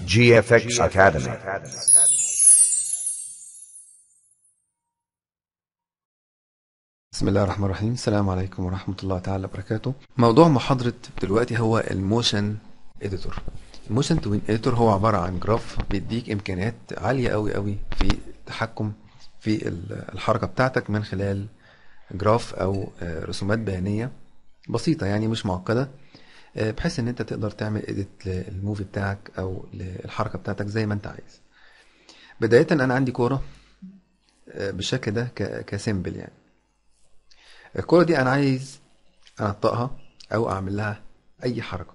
GFX Academy. بسم الله الرحمن الرحيم السلام عليكم ورحمة الله تعالى وبركاته موضوع محاضرة دلوقتي هو الموشن اديتور الموشن توين اديتور هو عبارة عن جراف بيديك امكانيات عالية قوي قوي في التحكم في ال- الحركة بتاعتك من خلال جراف او آه، رسومات بيانية بسيطة يعني مش معقدة آه، بحيث ان انت تقدر تعمل اديت للموفي بتاعك او للحركة بتاعتك زي ما انت عايز بداية انا عندي كورة آه، بالشكل ده ك- كسيمبل يعني الكرة دي أنا عايز أنطقها أو أعمل لها أي حركة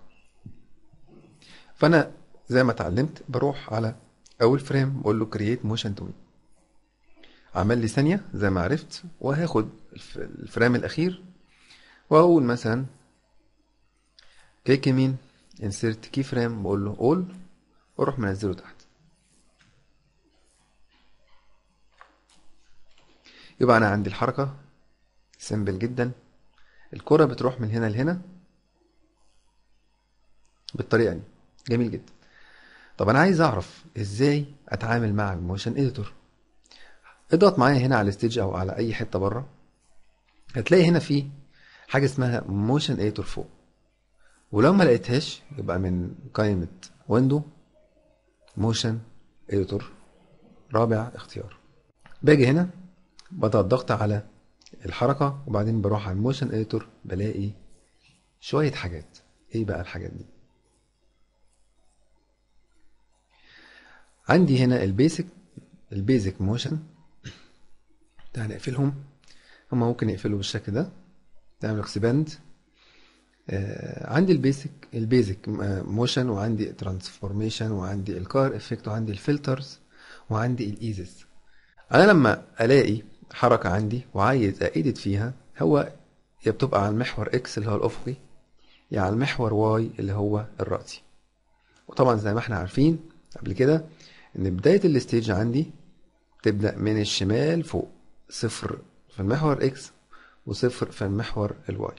فأنا زي ما اتعلمت بروح على أول فريم بقول له create motion to me عمل لي ثانية زي ما عرفت وهاخد الف- الفريم الأخير وأقول مثلا كليك يمين insert key frame بقول له all وأروح منزله تحت يبقى أنا عندي الحركة سيمبل جدا الكرة بتروح من هنا لهنا بالطريقة دي جميل جدا طب انا عايز اعرف ازاي اتعامل مع الموشن اديتور اضغط معايا هنا على الستيج او على اي حتة بره هتلاقي هنا في حاجة اسمها موشن اديتور فوق ولو ما لقيتهاش يبقى من قائمة ويندو موشن اديتور رابع اختيار باجي هنا بضغط ضغط على الحركة وبعدين بروح على الموشن اديتور بلاقي شوية حاجات ايه بقى الحاجات دي عندي هنا البيسك البيزك موشن تعال نقفلهم هما ممكن يقفلوا بالشكل ده تعمل اكسباند آه عندي البيسك البيزك موشن وعندي ترانسفورميشن وعندي الكار افكت وعندي الفلترز وعندي الايزز انا لما الاقي حركة عندي وعايز أإيديت فيها هو يا بتبقى على المحور اكس اللي هو الأفقي يا على المحور واي اللي هو الرأسي وطبعا زي ما احنا عارفين قبل كده إن بداية الستيج عندي تبدأ من الشمال فوق صفر في المحور اكس وصفر في المحور الواي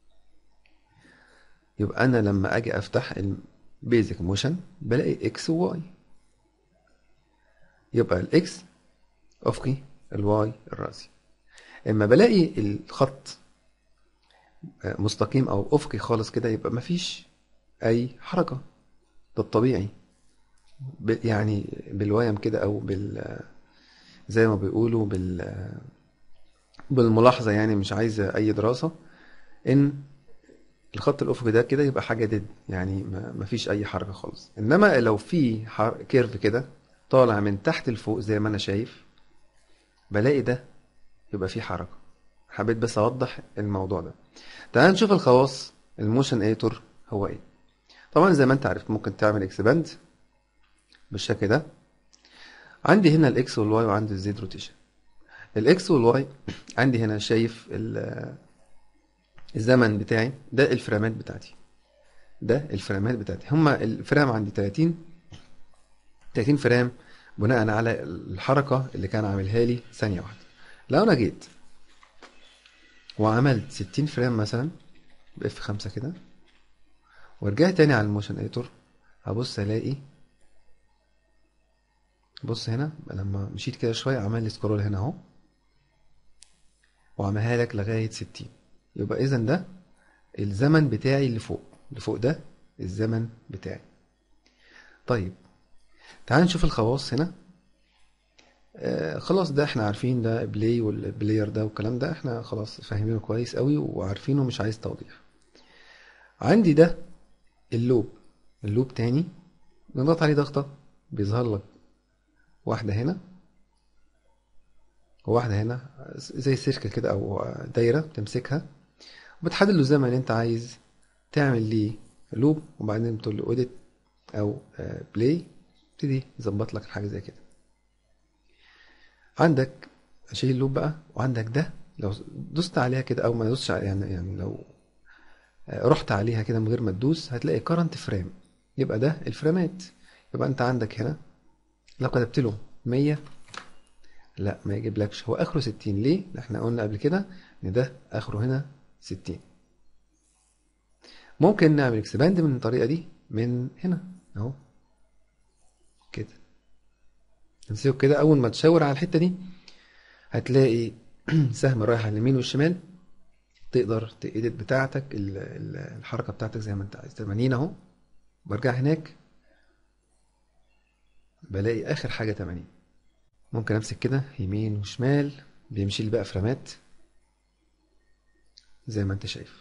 يبقى أنا لما أجي أفتح البيزك موشن بلاقي اكس وواي يبقى الاكس أفقي الواي الرأسي اما بلاقي الخط مستقيم او افقي خالص كده يبقى مفيش اي حركة ده الطبيعي ب- يعني بالويم كده او بال زي ما بيقولوا بال بالملاحظة يعني مش عايزة اي دراسة ان الخط الافقي ده كده يبقى حاجة ديد يعني ما- مفيش اي حركة خالص انما لو في حر... كيرف كده طالع من تحت لفوق زي ما انا شايف بلاقي ده يبقى فيه حركة حبيت بس أوضح الموضوع ده تعال نشوف الخواص الموشن ايتور هو ايه طبعا زي ما انت عرفت ممكن تعمل اكسباند بالشكل ده عندي هنا الاكس والواي وعندي الزد روتيشن الاكس والواي عندي هنا شايف ال- الزمن بتاعي ده الفريمات بتاعتي ده الفريمات بتاعتي هما الفريم عندي 30 30 فريم بناء على الحركة اللي كان عاملها لي ثانية واحدة لو انا جيت وعملت 60 فريم مثلا باف 5 كده ورجعت تاني على الموشن ايتور هبص الاقي بص هنا لما مشيت كده شوية عمل لي سكرول هنا اهو وعملها لك لغاية 60 يبقى اذا ده الزمن بتاعي اللي فوق اللي فوق ده الزمن بتاعي طيب تعال نشوف الخواص هنا آه خلاص ده احنا عارفين ده بلاي والبلاير ده والكلام ده احنا خلاص فاهمينه كويس قوي وعارفينه مش عايز توضيح عندي ده اللوب اللوب تاني نضغط عليه ضغطة بيظهر لك واحدة هنا وواحدة هنا زي سيركل كده أو دايرة تمسكها وبتحدد له الزمن اللي أنت عايز تعمل ليه لوب وبعدين بتقول له اوديت أو بلاي يبتدي يظبط لك حاجة زي كده عندك اشيل اللوب بقى وعندك ده لو دوست عليها كده او ما دوستش عليها يعني يعني لو رحت عليها كده من غير ما تدوس هتلاقي كرنت فريم يبقى ده الفريمات يبقى انت عندك هنا لو كتبت له 100 لا ما يجيبلكش هو اخره 60 ليه احنا قلنا قبل كده ان ده اخره هنا 60 ممكن نعمل اكسباند من الطريقه دي من هنا اهو كده تمسكه كده اول ما تشاور على الحته دي هتلاقي سهم رايح على اليمين والشمال تقدر تإيديت بتاعتك ال- ال- الحركه بتاعتك زي ما انت عايز 80 اهو برجع هناك بلاقي اخر حاجه 80 ممكن امسك كده يمين وشمال بيمشي لي بقى فرامات زي ما انت شايف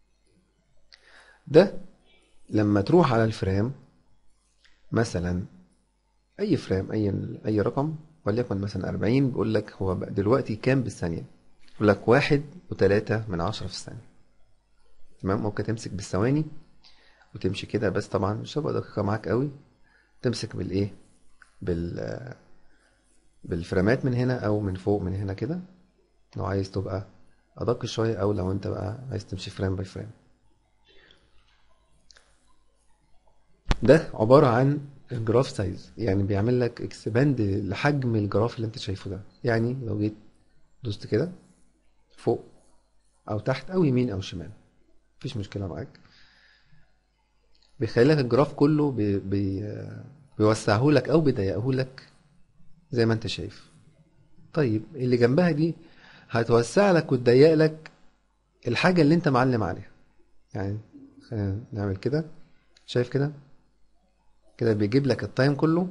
ده لما تروح على الفريم مثلا اي فريم اي اي رقم وليكن مثلا 40 بيقول لك هو بقى دلوقتي كام بالثانيه يقول لك واحد وتلاتة من عشرة في الثانيه تمام ممكن تمسك بالثواني وتمشي كده بس طبعا مش هتبقى دقيقه معاك قوي تمسك بالايه بال بالفريمات من هنا او من فوق من هنا كده لو عايز تبقى ادق شويه او لو انت بقى عايز تمشي فريم باي فريم ده عبارة عن الجراف سايز يعني بيعمل لك اكسباند لحجم الجراف اللي انت شايفه ده يعني لو جيت دوست كده فوق او تحت او يمين او شمال مفيش مشكلة معاك بيخلي لك الجراف كله بي بي بيوسعه لك او بيضيقه لك زي ما انت شايف طيب اللي جنبها دي هتوسع لك وتضيق لك الحاجة اللي انت معلم عليها يعني خلينا نعمل كده شايف كده كده بيجيب لك التايم كله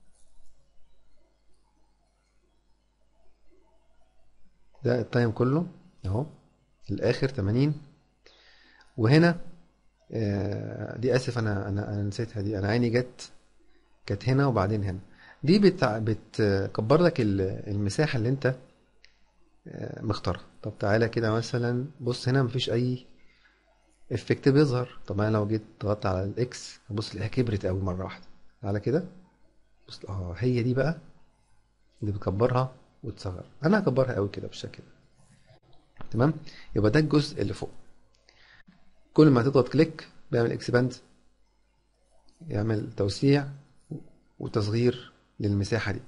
ده التايم كله اهو الاخر 80 وهنا آه، دي اسف انا انا انا نسيتها دي انا عيني جت كانت هنا وبعدين هنا دي بتع... بتكبر لك ال- المساحة اللي انت آه، مختارها طب تعالى كده مثلا بص هنا مفيش اي افكت بيظهر طب انا لو جيت ضغطت على الاكس هبص الاقيها كبرت قوي مرة واحدة على كده بص اه هي دي بقى اللي بتكبرها وتصغر انا هكبرها قوي كده بالشكل ده تمام يبقى ده الجزء اللي فوق كل ما تضغط كليك بيعمل اكسباند يعمل توسيع وتصغير للمساحة دي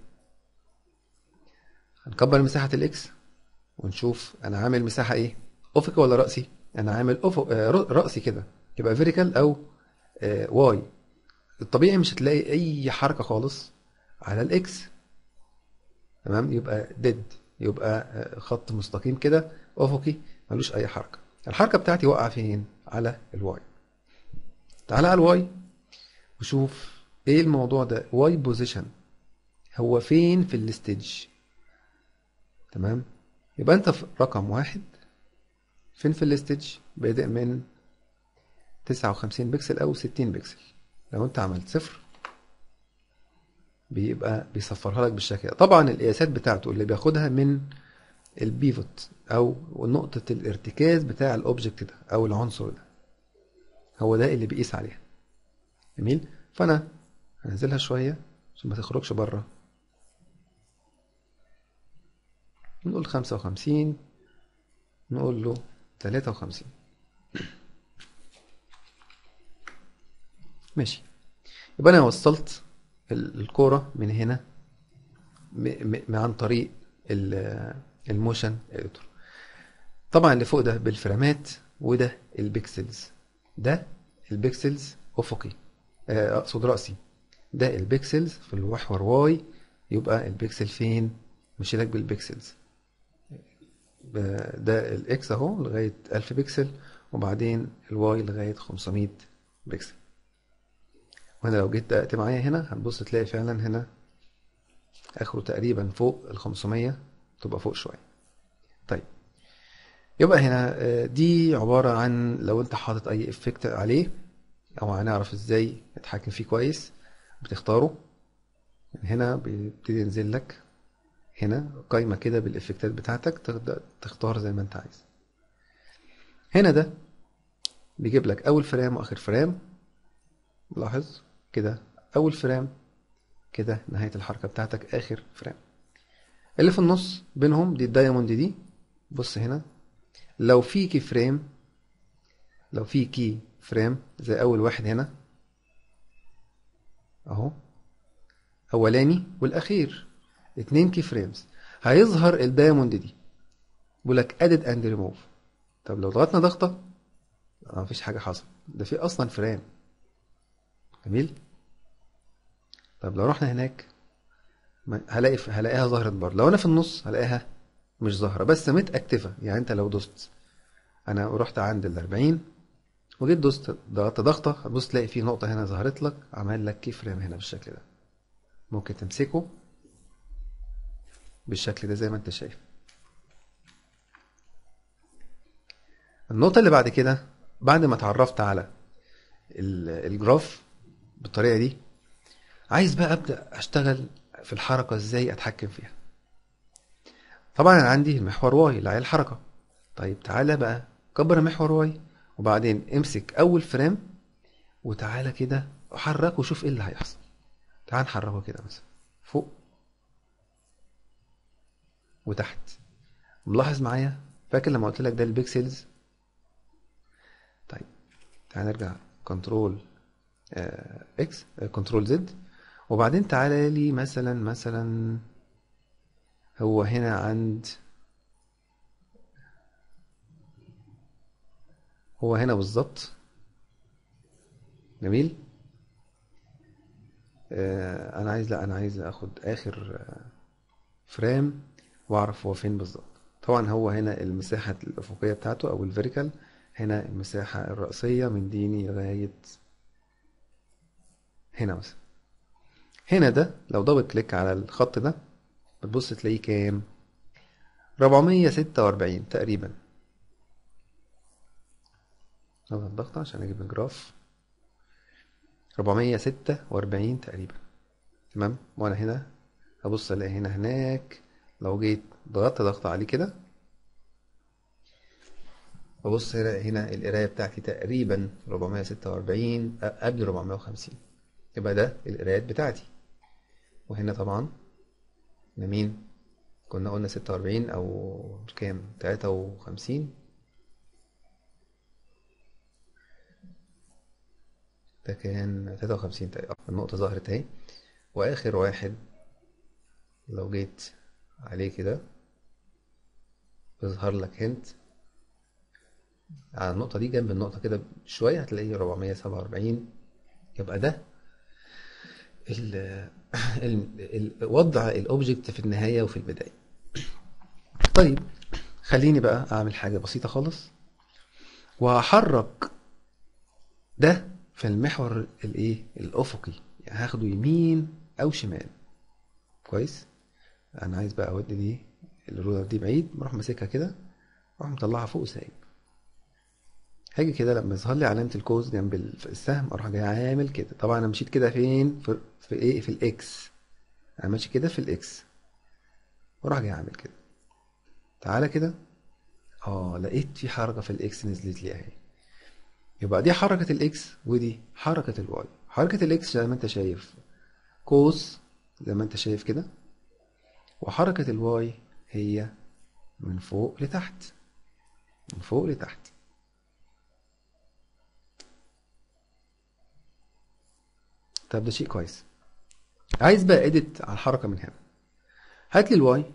هنكبر مساحة الاكس ونشوف انا عامل مساحة ايه افقي ولا رأسي انا عامل افق آه، ر- رأسي كده يبقى فيريكال او آه، واي الطبيعي مش هتلاقي اي حركة خالص على الاكس تمام يبقى ديد يبقى آه، خط مستقيم كده افقي ملوش اي حركة الحركة بتاعتي واقعة فين على الواي تعالى على الواي وشوف ايه الموضوع ده واي بوزيشن هو فين في الستيج تمام يبقى انت في رقم واحد فين في الستيج بادئ من 59 بكسل او 60 بكسل لو انت عملت صفر بيبقى بيصفرها لك بالشكل ده طبعا القياسات بتاعته اللي بياخدها من البيفوت او نقطة الارتكاز بتاع الاوبجكت ده او العنصر ده هو ده اللي بيقيس عليها جميل فانا هنزلها شوية عشان ما تخرجش بره نقول خمسة وخمسين نقول له تلاتة وخمسين ماشي يبقى أنا وصلت ال- الكورة من هنا م- م- عن طريق ال- الموشن اديتور طبعا اللي فوق ده بالفريمات وده البيكسلز ده البيكسلز افقي آه، اقصد راسي ده البيكسلز في المحور واي يبقى البيكسل فين مشي لك بالبيكسلز ب- ده الاكس اهو لغايه 1000 بكسل وبعدين الواي لغايه 500 بكسل وانا لو جيت دققت معايا هنا هتبص تلاقي فعلا هنا اخره تقريبا فوق ال 500 تبقى فوق شويه طيب يبقى هنا آه، دي عبارة عن لو انت حاطط اي افكت عليه او هنعرف ازاي نتحكم فيه كويس بتختاره من هنا بيبتدي ينزل لك هنا قايمة كده بالافكتات بتاعتك تقدر تختار زي ما انت عايز هنا ده بيجيب لك اول فريم واخر فريم لاحظ كده اول فريم كده نهاية الحركة بتاعتك اخر فريم اللي في النص بينهم دي الدايموند دي بص هنا لو في كي فريم لو في كي فريم زي اول واحد هنا اهو اولاني والاخير اتنين كي فريمز هيظهر الدايموند دي بيقول لك ادد اند ريموف طب لو ضغطنا ضغطه آه، مفيش حاجه حصل ده في اصلا فريم جميل طب لو رحنا هناك ما- هلاقي هلاقيها ظهرت برضه لو انا في النص هلاقيها مش ظاهرة بس متأكتفة يعني انت لو دوست انا رحت عند ال 40 وجيت دوست ضغطت ضغطة هتبص تلاقي في نقطة هنا ظهرت لك عمل لك كي فريم هنا بالشكل ده ممكن تمسكه بالشكل ده زي ما انت شايف النقطة اللي بعد كده بعد ما اتعرفت على ال- الجراف بالطريقة دي عايز بقى أبدأ أشتغل في الحركة إزاي أتحكم فيها طبعا أنا عندي المحور واي اللي عليه الحركة طيب تعالى بقى كبر المحور واي وبعدين امسك أول فريم وتعالى كده حركه وشوف إيه اللي هيحصل تعال نحركه كده مثلا فوق وتحت ملاحظ معايا فاكر لما قلت لك ده البيكسلز طيب تعال نرجع كنترول اكس كنترول زد وبعدين تعالى لي مثلا مثلا هو هنا عند هو هنا بالظبط جميل آه، انا عايز لا انا عايز اخد اخر آه، فريم واعرف هو فين بالظبط طبعا هو هنا المساحة الأفقية بتاعته أو الفيريكال هنا المساحة الرأسية من ديني لغاية هنا مثلا هنا ده لو دبل كليك على الخط ده بتبص تلاقيه كام 446 تقريبا اضغط الضغط عشان اجيب الجراف 446 تقريبا تمام وانا هنا هبص الاقي هنا هناك لو جيت ضغطت ضغط عليه كده ببص هنا هنا القرايه بتاعتي تقريبا 446 أ- قبل 450 يبقى ده القرايات بتاعتي وهنا طبعا ده مين كنا قلنا 46 او كام 53 ده كان 53 تقريبا النقطة ظهرت اهي واخر واحد لو جيت عليه كده يظهر لك هنت على النقطة دي جنب النقطة كده شوية هتلاقيه 447 يبقى ده ال ال ال وضع الاوبجكت في النهاية وفي البداية طيب خليني بقى اعمل حاجة بسيطة خالص وهحرك ده في المحور الايه الافقي يعني هاخده يمين او شمال كويس انا عايز بقى اودي دي الرولر دي بعيد بروح ماسكها كده اروح مطلعها فوق سايب هاجي كده لما يظهر لي علامة الكوز جنب ال- السهم اروح جاي عامل كده طبعا انا مشيت كده فين في, في ايه في الاكس انا ماشي كده في الاكس واروح جاي عامل كده تعالى كده اه لقيت في حركة في الاكس نزلت لي اهي يبقى دي حركة الاكس ودي حركة الواي حركة الاكس زي ما انت شايف قوس زي ما انت شايف كده وحركة الواي هي من فوق لتحت من فوق لتحت طب ده شيء كويس عايز بقى اديت على الحركة من هنا هات لي الواي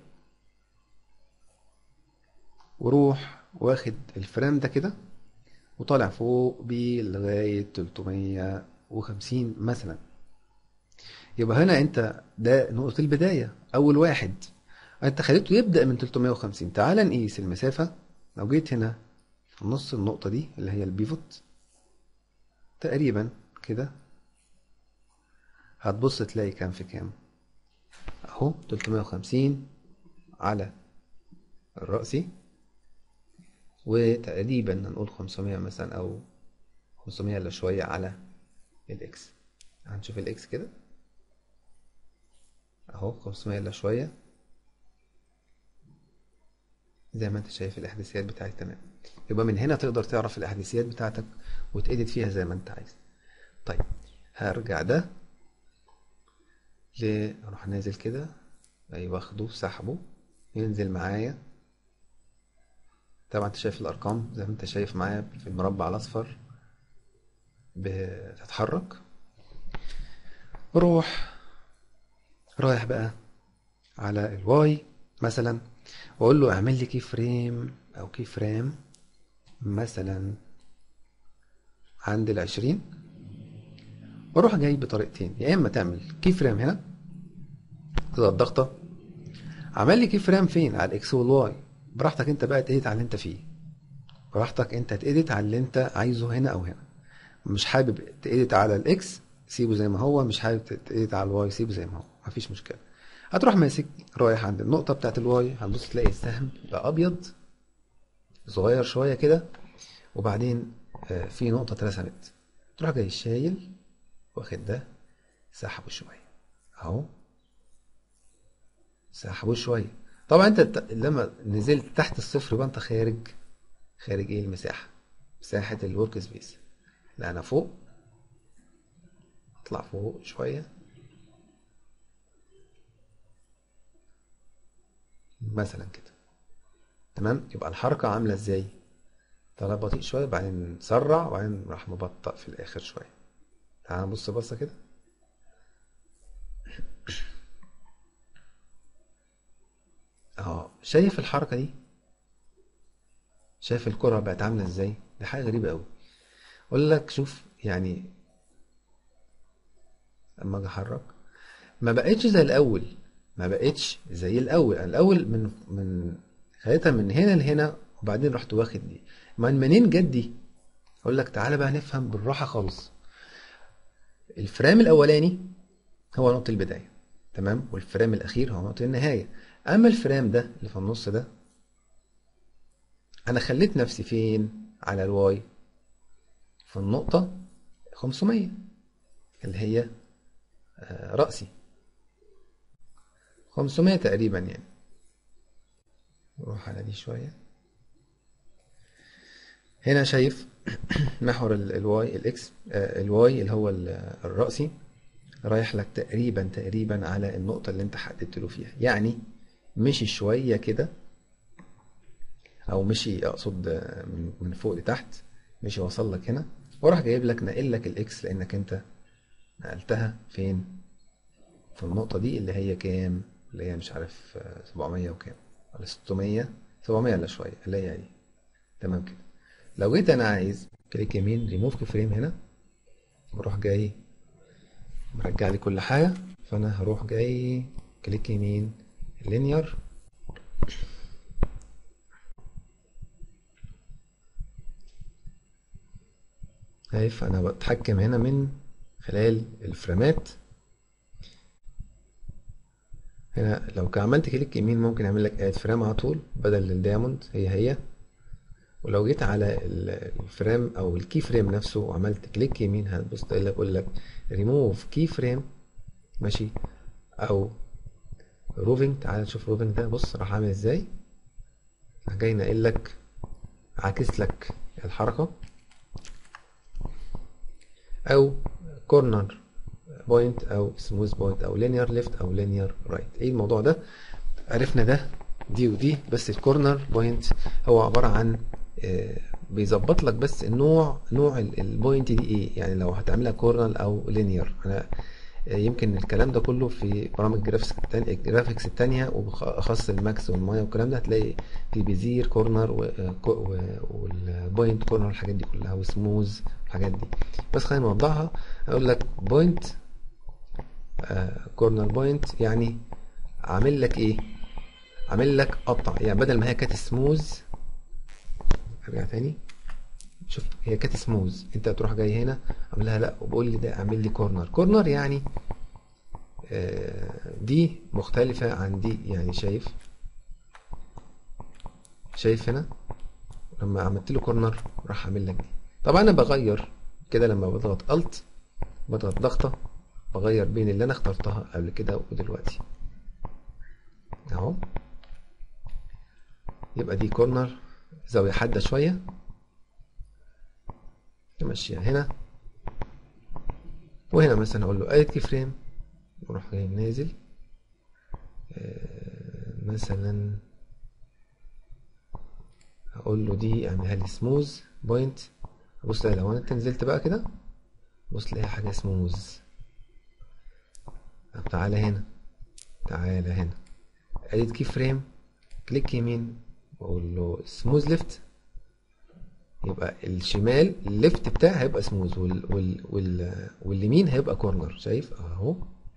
وروح واخد الفريم ده كده وطالع فوق بيه لغاية 350 مثلا يبقى هنا انت ده نقطة البداية أول واحد انت خليته يبدأ من 350 تعال نقيس المسافة لو جيت هنا في نص النقطة دي اللي هي البيفوت تقريبا كده هتبص تلاقي كام في كام اهو 350 على الرأسي وتقريبا هنقول 500 مثلا او 500 الا شوية على الاكس هنشوف الاكس كده اهو 500 الا شوية زي ما انت شايف الاحداثيات بتاعتي تمام يبقى من هنا تقدر تعرف الاحداثيات بتاعتك وتأديت فيها زي ما انت عايز طيب هرجع ده ل اروح نازل كده ايوه واخده سحبه ينزل معايا طبعا انت شايف الارقام زي ما انت شايف معايا في المربع الاصفر بتتحرك روح رايح بقى على الواي مثلا واقول له اعمل لي كي فريم او كي فريم مثلا عند العشرين بروح جاي بطريقتين يا اما تعمل كي فريم هنا تضغط ضغطه عمل لي كي فريم فين على الاكس والواي براحتك انت بقى تedit على اللي انت فيه براحتك انت تedit على اللي انت عايزه هنا او هنا مش حابب تedit على الاكس سيبه زي ما هو مش حابب تedit على الواي سيبه زي ما هو مفيش مشكله هتروح ماسك رايح عند النقطه بتاعت الواي هتبص تلاقي السهم بقى ابيض صغير شويه كده وبعدين آه، في نقطه اترسمت تروح جاي شايل واخد ده سحبه شويه اهو سحبه شويه طبعا انت ت- لما نزلت تحت الصفر يبقى انت خارج خارج ايه المساحه مساحه الورك سبيس لا انا فوق اطلع فوق شويه مثلا كده تمام يبقى الحركه عامله ازاي طلع بطيء شويه بعدين نسرع وبعدين راح مبطأ في الاخر شويه تعال نبص بصه كده اه شايف الحركه دي شايف الكره بقت عامله ازاي دي حاجه غريبه قوي اقول لك شوف يعني اما اجي احرك ما بقتش زي الاول ما بقتش زي الاول أنا الاول من من خليتها من هنا لهنا وبعدين رحت واخد دي من منين جت دي اقول لك تعالى بقى نفهم بالراحه خالص الفريم الاولاني هو نقطه البدايه تمام والفريم الاخير هو نقطه النهايه اما الفريم ده اللي في النص ده انا خليت نفسي فين على الواي في النقطه 500 اللي هي آه، رأسي 500 تقريبا يعني نروح على دي شوية هنا شايف محور ال- الواي الاكس آه، الواي اللي هو ال- الرأسي رايح لك تقريبا تقريبا على النقطة اللي انت حددت له فيها يعني مشي شوية كده او مشي اقصد آه، من من فوق لتحت مشي وصل لك هنا وراح جايب لك ناقل لك الاكس لانك انت نقلتها فين في النقطة دي اللي هي كام اللي هي مش عارف آه، 700 وكام ولا 600 700 الا شوية اللي هي دي تمام كده لو جيت انا عايز كليك يمين ريموف فريم هنا بروح جاي مرجع لي كل حاجة فانا هروح جاي كليك يمين لينير شايف انا بتحكم هنا من خلال الفريمات هنا لو كان عملت كليك يمين ممكن يعمل لك اد فريم على طول بدل الدايموند هي هي ولو جيت على ال- الفريم او الكي فريم نفسه وعملت كليك يمين هتبص تقول لك يقول لك ريموف كي فريم ماشي او روفينج تعال نشوف روفينج ده بص راح عامل ازاي راح جاي ناقل لك عاكس لك الحركه او كورنر بوينت او سموث بوينت او لينير ليفت او لينير رايت ايه الموضوع ده عرفنا ده دي ودي بس الكورنر بوينت هو عبارة عن آه، بيظبط لك بس النوع نوع ال- البوينت دي ايه يعني لو هتعملها كورنر او لينير انا آه، يمكن الكلام ده كله في برامج الجرافيكس التانية الجرافيكس التانية وبخاص الماكس والمايا والكلام ده هتلاقي في بيزير كورنر و- آه، كو- و- والبوينت كورنر الحاجات دي كلها وسموز الحاجات دي بس خلينا نوضحها اقول لك بوينت كورنر بوينت يعني عامل لك ايه عامل لك قطع يعني بدل ما هي كانت سموز ارجع تاني شوف هي كانت سموز انت تروح جاي هنا عاملها لا وبقول لي ده اعمل لي كورنر كورنر يعني آه، دي مختلفة عن دي يعني شايف شايف هنا لما عملت له كورنر راح عامل لك دي طبعا انا بغير كده لما بضغط الت بضغط ضغطة بغير بين اللي انا اخترتها قبل كده ودلوقتي اهو يبقى دي كورنر زاوية حادة شوية نمشيها هنا وهنا مثلا اقول له ادي كي فريم واروح جاي نازل آه، مثلا هقول له دي اعملها لي سموز بوينت بص لو انا انت نزلت بقى كده بص تلاقي حاجة سموز طب تعالى هنا تعالى هنا اديت كي فريم كليك يمين واقول له سموز ليفت يبقى الشمال الليفت بتاعي هيبقى سموز وال وال وال واليمين هيبقى كورنر شايف اهو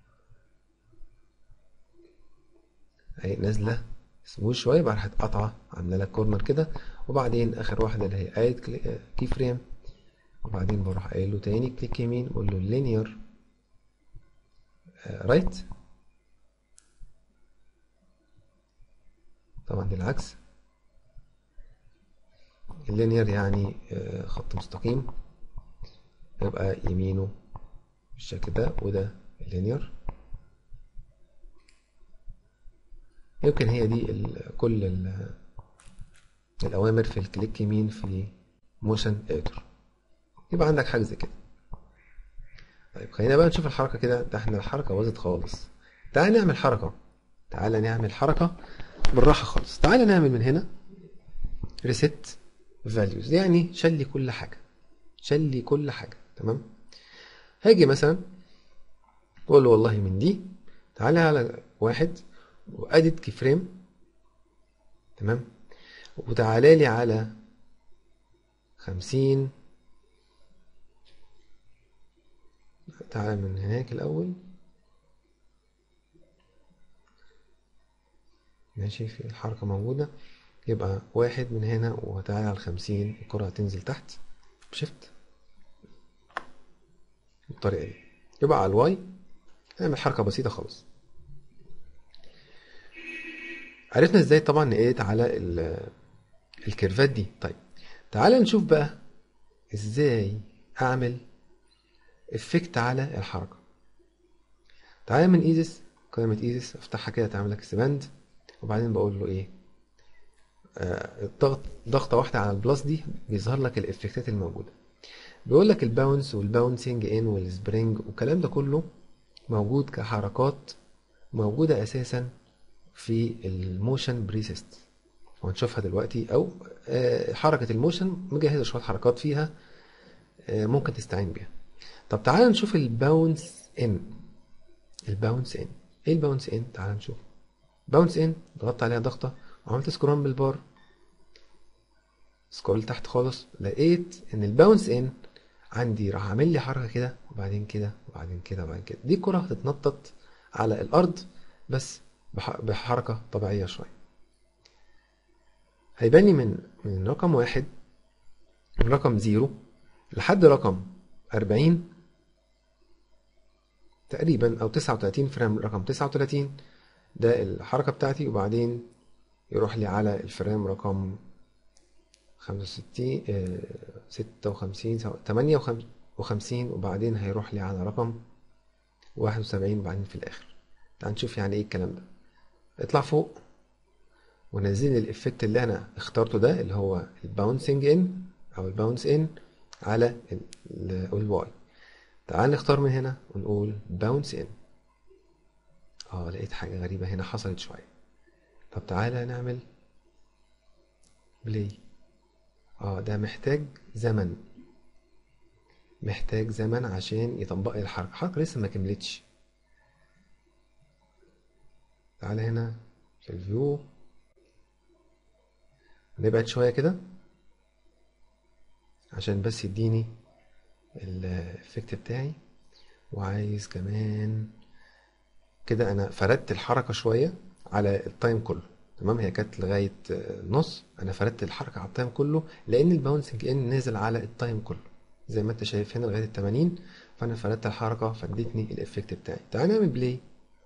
اهي نازله سموز شويه بعد راحت قطعه عامله لك كورنر كده وبعدين اخر واحده اللي هي اد كي فريم وبعدين بروح قايل له تاني كليك يمين اقول له لينير رايت طبعا دي العكس اللينير يعني آه، خط مستقيم يبقى يمينه بالشكل ده وده اللينير يمكن هي دي ال كل ال الأوامر في الكليك يمين في موشن اديتور يبقى عندك حاجة زي كده طيب خلينا بقى نشوف الحركة كده ده احنا الحركة باظت خالص تعال نعمل حركة تعال نعمل حركة بالراحة خالص تعال نعمل من هنا ريست فاليوز يعني شلي كل حاجة شلي كل حاجة تمام هاجي مثلا اقول له والله من دي تعالى على واحد واديت كي فريم تمام وتعالى لي على خمسين تعالى من هناك الأول ماشي في الحركة موجودة يبقى واحد من هنا وتعالى على الخمسين الكرة هتنزل تحت شفت بالطريقة دي يبقى على الواي نعمل حركة بسيطة خالص عرفنا ازاي طبعا نقيت على ال- الكيرفات دي طيب تعال نشوف بقى ازاي اعمل افكت على الحركة تعالى من ايزس قائمة ايزس افتحها كده تعمل لك سباند وبعدين بقول له ايه آه، الضغط ضغطة واحدة على البلس دي بيظهر لك الافكتات الموجودة بيقول لك الباونس والباونسنج ان والسبرينج والكلام ده كله موجود كحركات موجودة اساسا في الموشن بريسيست وهنشوفها دلوقتي او آه، حركة الموشن مجهزة شوية حركات فيها آه، ممكن تستعين بيها طب تعال نشوف الباونس ان الباونس ان ايه الباونس ان تعال نشوف باونس ان ضغطت عليها ضغطة وعملت سكرول بالبار سكرول تحت خالص لقيت ان الباونس ان عندي راح عامل لي حركة كده وبعدين كده وبعدين كده وبعدين كده دي كرة هتتنطط على الارض بس بح- بحركة طبيعية شوية هيبان لي من من رقم واحد من رقم زيرو لحد رقم أربعين تقريبا أو تسعة وتلاتين فريم رقم تسعة وتلاتين ده الحركة بتاعتي وبعدين يروح لي على الفريم رقم خمسة وستين ستة وخمسين تمانية وخمسين وبعدين هيروح لي على رقم واحد وسبعين وبعدين في الآخر تعال نشوف يعني ايه الكلام ده اطلع فوق ونزل لي الافكت اللي انا اخترته ده اللي هو الباونسنج ان او الباونس ان على الواي تعال نختار من هنا ونقول باونس ان اه لقيت حاجة غريبة هنا حصلت شوية طب تعالى نعمل بلاي اه ده محتاج زمن محتاج زمن عشان يطبق لي الحركة الحركة لسه ما كملتش تعالى هنا في الفيو نبعد شوية كده عشان بس يديني الافكت بتاعي وعايز كمان كده انا فردت الحركة شوية على التايم كله تمام هي كانت لغاية آه، نص انا فردت الحركة على التايم كله لان الباونسنج ان نزل على التايم كله زي ما انت شايف هنا لغاية التمانين فانا فردت الحركة فادتني الافكت بتاعي تعال نعمل بلاي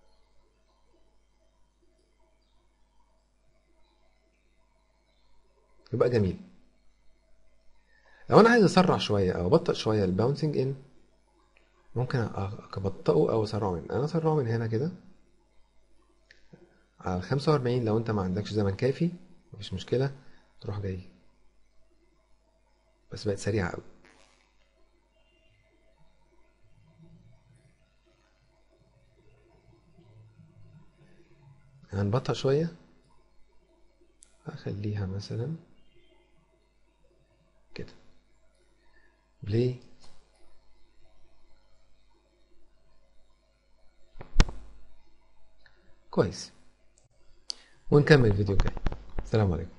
يبقى جميل لو انا عايز اسرع شويه او ابطئ شويه الباونسنج ان ممكن أ- ابطئه او اسرعه من انا اسرعه من هنا كده على 45 لو انت ما عندكش زمن كافي مفيش مشكله تروح جاي بس بقت سريعه قوي هنبطئ شويه اخليها مثلا كده بلاي كويس ونكمل الفيديو الجاي السلام عليكم